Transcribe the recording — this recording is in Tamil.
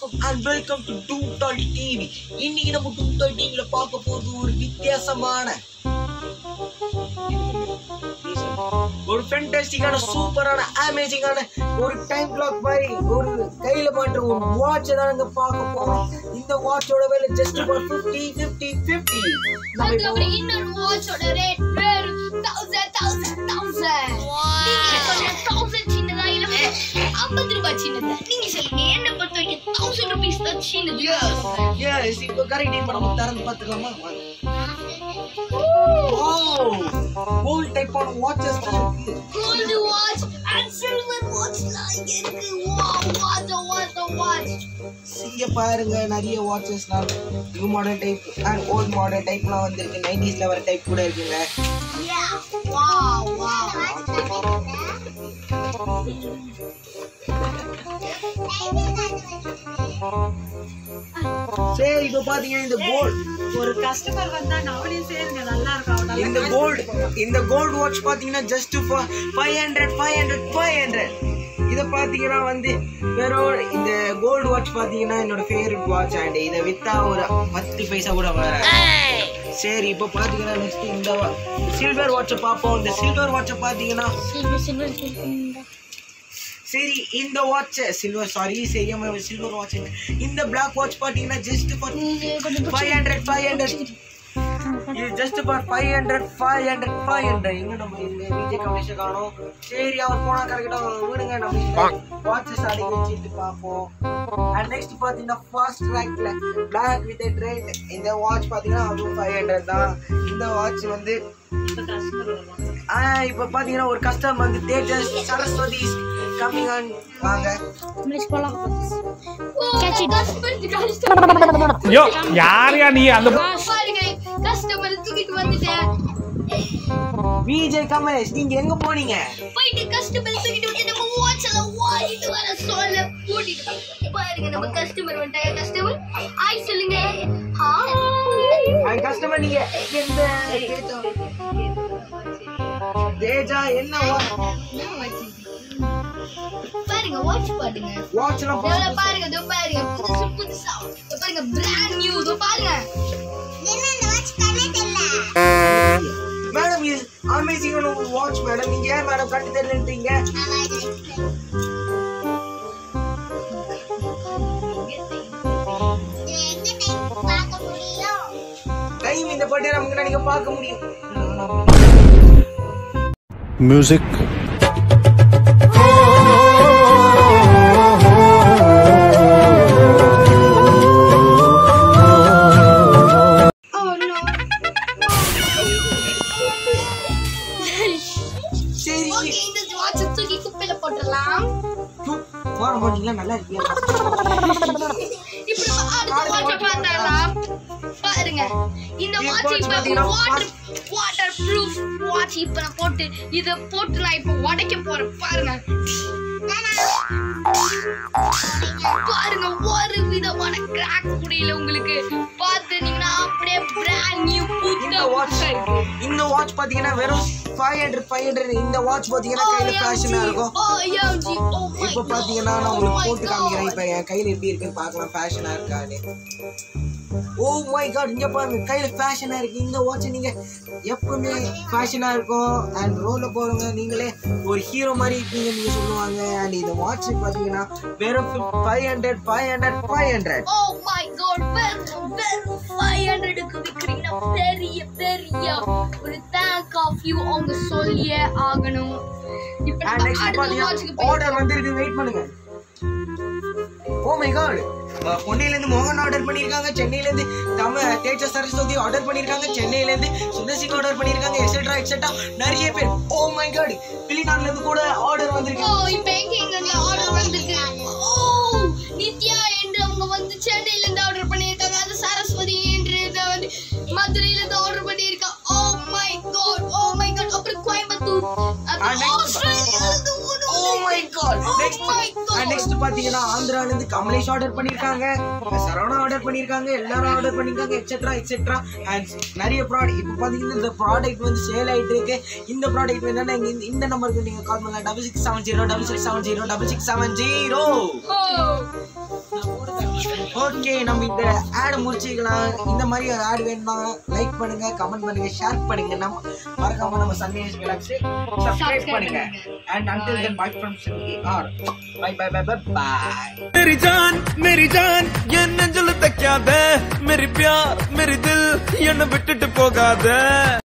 வணக்கம் அண்ட் வெல்கம் டு டூ டால் டிவி இன்னைக்கு நம்ம டூ டால் டிவில பார்க்க போறது ஒரு வித்தியாசமான ஒரு ஃபென்டாஸ்டிக்கான சூப்பரான அமேசிங்கான ஒரு டைம் கிளாக் மாதிரி ஒரு கையில மாட்டுற ஒரு வாட்ச் தான் நாங்க பார்க்க போறோம் இந்த வாட்சோட விலை ஜஸ்ட் ஃபார் 50 50 50 நம்ம இப்போ அதுக்கப்புறம் இன்னொரு வாட்சோட ரேட் வேறு தௌசண்ட் தௌசண்ட் தௌசண்ட் நீங்க சொல்லுங்க தௌசண்ட் சின்னதா இல்ல ஐம்பது ரூபாய் சின்னதா நீங்க சொல்லுங்க என்ன பொறுத்த வரைக்கும் தௌசண்ட் ருபீஸ் தான் சின்னது எஸ் இப்போ கரெக்ட் இப்போ நம்ம திறந்து பார்த்துக்கலாமா ஓ கோல்ட் டைப்பான வாட்சஸ் தான் இருக்கு கோல்டு வாட்ச் அண்ட் சில்வர் வாட்ச்லாம் இங்க இருக்கு வாவ் வாட்ச் வாட்ச் வாட்ச் இங்க பாருங்க நிறைய வாட்சஸ்லாம் new model type and old model டைப்லாம் வந்திருக்கு நைன்டிஸ்ல வர டைப் கூட இருக்குங்க யா வாவ் வாவ் சரி இப்போ பாத்தீங்கன்னா இந்த கோல்ட் ஒரு கஸ்டமர் வந்தா நாவலையும் சேருங்க நல்லா இருக்கும் அவனால இந்த கோல்டு இந்த கோல்டு வாட்ச் பாத்தீங்கன்னா just for five hundred five hundred five hundred இதை பார்த்தீங்கன்னா வந்து வெறும் இந்த கோல்டு வாட்ச் பார்த்தீங்கன்னா என்னோட ஃபேவரட் வாட்ச் அண்ட் இதை வித்தா ஒரு பத்து பைசா கூட வர சரி இப்போ பார்த்தீங்கன்னா நெக்ஸ்ட் இந்த சில்வர் வாட்சை பார்ப்போம் இந்த சில்வர் வாட்சை பார்த்தீங்கன்னா சில்வர் சில்வர் சில்வர் சரி இந்த வாட்ச் சில்வர் சாரி சரியாம சில்வர் வாட்ச் இந்த பிளாக் வாட்ச் பார்த்தீங்கன்னா just for five hundred five hundred இது just for five hundred five hundred five hundred எங்க நம்ம இந்த விஜய் கமிஷன் காணோம் சரி அவர் போனா கரெக்டாக விடுங்க நம்ம வாட்சஸ் அடக்கி வச்சுட்டு பார்ப்போம் அண்ட் நெக்ஸ்ட் பார்த்தீங்கன்னா ஃபாஸ்ட் ட்ராக்ல பிளாக் வித் ரெட் இந்த வாட்ச் பார்த்தீங்கன்னா அதுவும் ஃபைவ் ஹண்ட்ரட் தான் இந்த வாட்ச் வந்து கஸ்டமர் வருவாங்க ஆ இப்போ பார்த்தீங்கன்னா ஒரு கஸ்டமர் வந்து தேஜஸ் சரஸ்வதி கம்மிங் ஆன் வாங்க யோ யாரையா நீ அந்த பாருங்க கஸ்டமர் தூக்கிட்டு வந்துட்டேன் விஜய் கமலேஷ் நீங்க எங்க போனீங்க போயிட்டு கஸ்டமர் தூக்கிட்டு வந்து நம்ம வாட்ச் எல்லாம் வாங்கிட்டு வர சொல்ல கூட்டிட்டு வந்து. பாருங்க நம்ம கஸ்டமர் வந்துட்டாங்க கஸ்டமர் ஆய் சொல்லுங்க ஹாய் கஸ்டமர் நீங்க எந்த தேஜா என்ன பாருங்க வாட்ச் பாருங்க வாட்ச்லாம் இதோ பாருங்க இதோ பாருங்க புதுசு புதுசா இதோ பாருங்க பிராண்ட் நியூ இதோ பாருங்க என்ன இந்த வாட்ச் கண்ணே தெரியல மேடம் இது அமேசிங்கான ஒரு வாட்ச் மேடம் நீங்க ஏன் மேடம் கண்டு தெரியலன்றீங்க டைம் இந்த பட்டு நமக்கு நீங்க பார்க்க முடியும் music சரி ஓகே இந்த வாட்ச் தூக்கி குப்பையில போட்டுடலாம் போற மாட்டீங்களா நல்லா இருக்கீங்க இப்போ நம்ம அடுத்த வாட்ச பார்த்தலாம் பாருங்க இந்த இந்த வாட்ச் watch இப்ப பாத்தீங்கன்னா வாட்டர் வாட்டர் ப்ரூஃப் வாட்ச் இப்ப நான் போட்டு இத போட்டு நான் இப்ப உடைக்க போறேன் பாருங்க பாருங்க ஒரு விதமான கிராக் முடியல உங்களுக்கு பாத்துட்டீங்கன்னா அப்படியே பிராண்ட் நியூ புத்த இந்த வாட்ச் இந்த வாட்ச் பாத்தீங்கன்னா வெறும் ஃபைவ் ஹண்ட்ரட் ஃபைவ் ஹண்ட்ரட் இந்த வாட்ச் பாத்தீங்கன்னா கையில ஃபேஷனா இருக்கும் இப்ப பாத்தீங்கன்னா நான் உங்களுக்கு போட்டு காமிக்கிறேன் இப்ப என் கையில எப்படி இருக்குன்னு பார்க்கலாம் ஃபேஷனா இருக்கான்னு ஓ மை காட் இங்க பாருங்க கையில ஃபேஷனா இருக்கு இந்த வாட்ச் நீங்க எப்பவுமே ஃபேஷனா இருக்கும் அண்ட் ரோட்ல போறவங்க நீங்களே ஒரு ஹீரோ மாதிரி இருக்கீங்க நீங்க சொல்லுவாங்க அண்ட் இந்த வாட்ச் பாத்தீங்கன்னா வெறும் five hundred five hundred five hundred oh my God வெறும் வெறும் 500க்கு விக்கிறீங்கன்னா பெரிய பெரிய ஒரு தேங்க் ஆஃப் யூ அவங்க சொல்லியே ஆகணும் இப்போ அண்ட் நம்ம நெக்ஸ்ட் அடுத்த பாத்தீங்கன்னா வாட்ச்க்கு ஆர்டர் வந்திருக்கு வெயிட் பண்ணுங்க ஓ மை காட் பொன்னையில இருந்து மோகன் ஆர்டர் பண்ணிருக்காங்க சென்னையில இருந்து தம தேஜ சரஸ்வதி ஆர்டர் பண்ணிருக்காங்க சென்னையில இருந்து சுந்தர்சிங் ஆர்டர் பண்ணிருக்காங்க எக்ஸெட்ரா எக்ஸெட்ரா நிறைய பேர் ஓ மை காட் வெளிநாட்டுல இருந்து கூட ஆர்டர் ஓ வந்திருக்கு இப்போ எங்க எங்க ஆர்டர் வந்திருக்கு ஓ நித்யா என்று அவங்க வந்து சென்னையில இருந்து ஆர்டர் பண்ணிருக்காங்க அது சரஸ்வதி என்று வந்து மதுரையில இருந்து ஆர்டர் பண்ணிருக்காங்க oh my God oh my God அப்புறம் கோயம்புத்தூர் Ah, அப்புறம் next ஆஸ்திரேலியால இருந்து ஒரு oh my God Oh next my God. Next பாத்தீங்கன்னா ஆந்திரால இருந்து கமலேஷ் ஆர்டர் பண்ணிருக்காங்க சரவணா ஆர்டர் பண்ணிருக்காங்க எல்லாரும் ஆர்டர் பண்ணிருக்காங்க எக்ஸெட்ரா எக்ஸெட்ரா அண்ட் நிறைய ப்ராடக்ட் இப்போ பாத்தீங்கன்னா இந்த ப்ராடக்ட் வந்து சேல் ஆயிட்டு இருக்கு இந்த ப்ராடக்ட் வேணும்னா இங்க இந்த- இந்த நம்பருக்கு நீங்க கால் பண்ணலாம் double six seven zero double six seven zero double six seven zero okay நம்ம இந்த ஆட் முடிச்சுக்கலாம் இந்த மாதிரி ஒரு ஆட் வேணும்னா லைக் பண்ணுங்க கமெண்ட் பண்ணுங்க ஷேர் பண்ணுங்க நம்ம மறக்காம நம்ம சன்னிவேஸ் விலாக்ஸ் சப்ஸ்கிரைப் பண்ணுங்க and until then bye from Sunny R bye bye bye bye bye मेरी जान मेरी जान என் நெஞ்சில தைக்காத मेरी प्यार मेरी दिल என்ன விட்டுட்டு போகாத